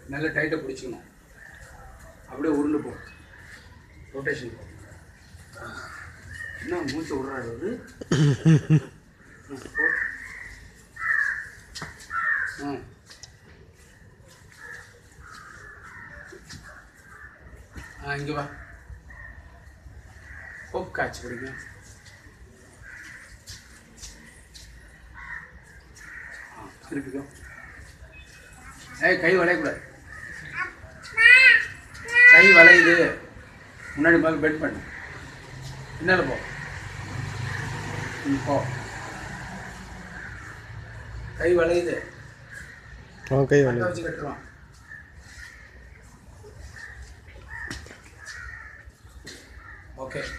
நல்லா டைட்டாக பிடிச்சிக்கணும் அப்படியே உருண்டு போ ரொட்டேஷன் போ என்ன மூச்சை விடுறாரு அவரு ம், போ ம் ஆ இங்கே வா கோக் காய்ச்சி பிடிங்க ஆ திருப்பிக்கோ ஏய் கை வளையக்கூடாது கை வளையுது முன்னாடி பார்க்க பெட் பண்ணு பின்னால் போ ம், போ கை வளையுது அவன் கை கட்டை வச்சு கட்டுருவான் ஓகே